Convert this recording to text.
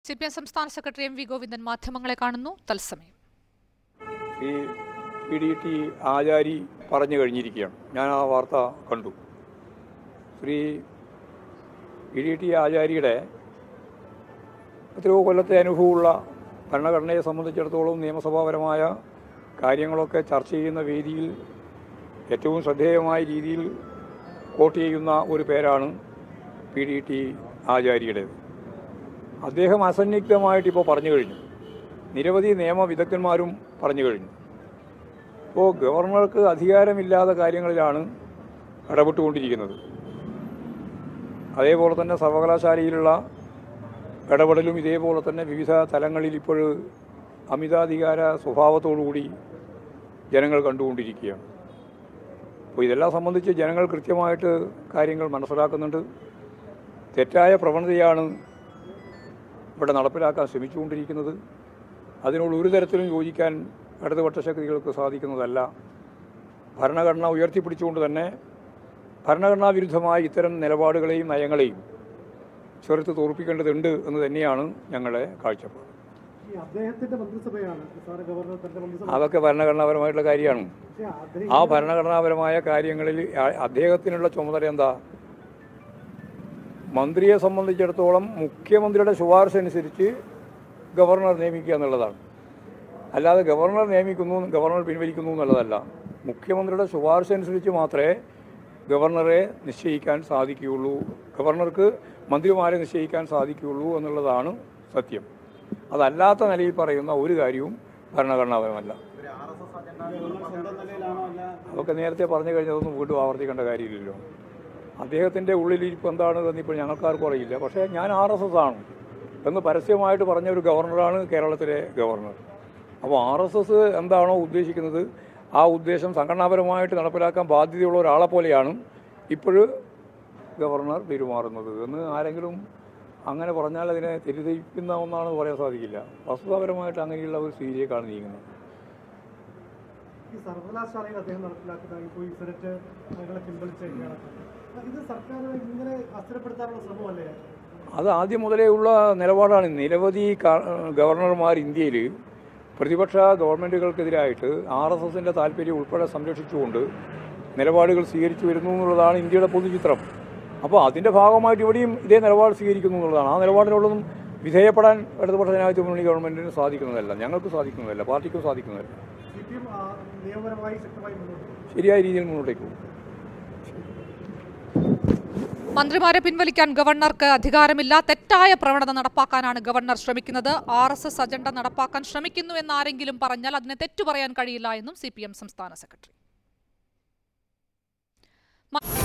C P M സംസ്ഥാന secretary M V Govindan മാധ്യമങ്ങളെ കാണുന്നു തത്സമയം ഈ പി ഡി ടി ആചാരി പറഞ്ഞു കഴിഞ്ഞിരിക്കുകയാണ് ഞാൻ ആ വാർത്ത കണ്ടു ശ്രീ പി ഡി ടി ആചാരിയുടെ എത്രയോ കൊല്ലത്തെ അനുഭവമുള്ള ഭരണഘടനയെ സംബന്ധിച്ചിടത്തോളം നിയമസഭാപരമായ കാര്യങ്ങളൊക്കെ ചർച്ച ചെയ്യുന്ന വേദിയിൽ ഏറ്റവും ശ്രദ്ധേയമായ രീതിയിൽ കോട്ട് ചെയ്യുന്ന ഒരു പേരാണ് പി ഡി ടി ആചാര്യയുടേത് അദ്ദേഹം അസന്നിഗ്ധമായിട്ട് ഇപ്പോൾ പറഞ്ഞു കഴിഞ്ഞു നിരവധി നിയമവിദഗ്ധന്മാരും പറഞ്ഞു കഴിഞ്ഞു ഇപ്പോൾ ഗവർണർക്ക് അധികാരമില്ലാത്ത കാര്യങ്ങളിലാണ് ഇടപെട്ടുകൊണ്ടിരിക്കുന്നത് അതേപോലെ തന്നെ സർവകലാശാലയിലുള്ള ഇടപെടലും ഇതേപോലെ തന്നെ വിവിധ തലങ്ങളിൽ ഇപ്പോൾ അമിതാധികാര സ്വഭാവത്തോടുകൂടി ജനങ്ങൾ കണ്ടുകൊണ്ടിരിക്കുകയാണ് അപ്പോൾ ഇതെല്ലാം സംബന്ധിച്ച് ജനങ്ങൾ കൃത്യമായിട്ട് കാര്യങ്ങൾ മനസ്സിലാക്കുന്നുണ്ട് തെറ്റായ പ്രവണതയാണ് ഇവിടെ നടപ്പിലാക്കാൻ ശ്രമിച്ചുകൊണ്ടിരിക്കുന്നത് അതിനോട് ഒരു തരത്തിലും യോജിക്കാൻ ഇടതുപക്ഷ ശക്തികൾക്ക് സാധിക്കുന്നതല്ല ഭരണഘടന ഉയർത്തിപ്പിടിച്ചുകൊണ്ട് തന്നെ ഭരണഘടനാ വിരുദ്ധമായ ഇത്തരം നിലപാടുകളെയും നയങ്ങളെയും ചെറുത്ത് തോർപ്പിക്കേണ്ടതുണ്ട് എന്ന് തന്നെയാണ് ഞങ്ങളുടെ കാഴ്ചപ്പാട് ഈ അദ്ദേഹത്തിന്റെ മന്ത്രിസഭയാണ് സാറ് ഗവർണർ തന്റെ മന്ത്രിസഭ അതൊക്കെ ഭരണഘടനാപരമായിട്ടുള്ള കാര്യമാണ് പക്ഷേ അദ്ദേഹം ആ ഭരണഘടനാപരമായ കാര്യങ്ങളിൽ ആ- അദ്ദേഹത്തിനുള്ള ചുമതല എന്താ മന്ത്രിയെ സംബന്ധിച്ചിടത്തോളം മുഖ്യമന്ത്രിയുടെ ശുപാർശ അനുസരിച്ച് ഗവർണർ നിയമിക്കുക എന്നുള്ളതാണ് അല്ലാതെ ഗവർണർ നിയമിക്കുന്നു ഗവർണർ പിൻവലിക്കുന്നു എന്നുള്ളതല്ല മുഖ്യമന്ത്രിയുടെ ശുപാർശ അനുസരിച്ച് മാത്രമേ ഗവർണറെ നിശ്ചയിക്കാൻ സാധിക്കുകയുള്ളൂ ഗവർണർക്ക് മന്ത്രിമാരെ നിശ്ചയിക്കാൻ സാധിക്കുകയുള്ളൂ എന്നുള്ളതാണ് സത്യം അതല്ലാത്ത നിലയിൽ പറയുന്ന ഒരു കാര്യവും ഭരണഘടനാപരമല്ല സ്വന്തം നിലയിലാണോ അല്ല അതൊക്കെ നേരത്തെ പറഞ്ഞു കഴിഞ്ഞതൊന്നും വീണ്ടും ആവർത്തിക്കേണ്ട കാര്യമില്ലല്ലോ അദ്ദേഹത്തിൻ്റെ ഉള്ളിലിരിപ്പ് എന്താണ് എന്നിപ്പോൾ ഞങ്ങൾക്കാർക്കും അറിയില്ല പക്ഷേ ഞാൻ ആർ എസ് എസ് ആണ് എന്ന് പരസ്യമായിട്ട് പറഞ്ഞ ഒരു ഗവർണറാണ് കേരളത്തിലെ ഗവർണർ അപ്പോൾ ആർ എസ് എസ് എന്താണോ ഉദ്ദേശിക്കുന്നത് ആ ഉദ്ദേശം സംഘടനാപരമായിട്ട് നടപ്പിലാക്കാൻ ബാധ്യതയുള്ള ഒരാളെ പോലെയാണ് ഇപ്പോൾ ഗവർണർ പെരുമാറുന്നത് എന്ന് ആരെങ്കിലും അങ്ങനെ പറഞ്ഞാൽ അതിനെ തെറ്റിദ്ധരിക്കുന്ന ഒന്നാണെന്ന് പറയാൻ സാധിക്കില്ല വസ്തുതാപരമായിട്ട് അങ്ങനെയുള്ള ഒരു സ്ഥിതിയിലേക്കാണ് നീങ്ങുന്നത് ഈ സർവകലാശാലയിൽ അദ്ദേഹം നടപ്പിലാക്കുന്ന ഇപ്പോൾ ഈ സെനറ്റ് അംഗങ്ങളെ പിൻവലിച്ചേക്കാണ് ഇത് സർക്കാർ ഇങ്ങനെ അസ്ഥിരപ്പെടുത്താനുള്ള ശ്രമമല്ലേ അത് ആദ്യം മുതലേ ഉള്ള നിലപാടാണ് നിരവധി ക- ഗവർണർമാർ ഇന്ത്യയിൽ പ്രതിപക്ഷ ഗവൺമെൻറ്റുകൾക്കെതിരായിട്ട് ആർ എസ് എസിൻ്റെ താല്പര്യം ഉൾപ്പെടെ സംരക്ഷിച്ചുകൊണ്ട് നിലപാടുകൾ സ്വീകരിച്ചു വരുന്നു എന്നുള്ളതാണ് ഇന്ത്യയുടെ പൊതുചിത്രം അപ്പോൾ അതിൻ്റെ ഭാഗമായിട്ട് ഇവിടെയും ഇതേ നിലപാട് സ്വീകരിക്കുന്നു എന്നുള്ളതാണ് ആ നിലപാടിനോടൊന്നും വിധേയപ്പെടാൻ ഇടതുപക്ഷ ജനാധിപത്യ മുന്നണി ഗവൺമെൻറ്റിന് സാധിക്കുന്നതല്ല ഞങ്ങൾക്ക് സാധിക്കുന്നതല്ല പാർട്ടിക്കും സാധിക്കുന്നതല്ല സി പി എം നിയമപരമായി ശക്തമായി മുന്നോട്ട് പോകും. ശരിയായ രീതിയിൽ മുന്നോട്ടേക്ക് പോകും മന്ത്രിമാരെ പിൻവലിക്കാൻ ഗവർണർക്ക് അധികാരമില്ല തെറ്റായ പ്രവണത നടപ്പാക്കാനാണ് ഗവർണർ ശ്രമിക്കുന്നത് ആർ എസ് എസ് അജണ്ട നടപ്പാക്കാൻ ശ്രമിക്കുന്നു എന്ന് ആരെങ്കിലും പറഞ്ഞാൽ അതിനെ തെറ്റു പറയാൻ കഴിയില്ല എന്നും സി പി എം സംസ്ഥാന സെക്രട്ടറി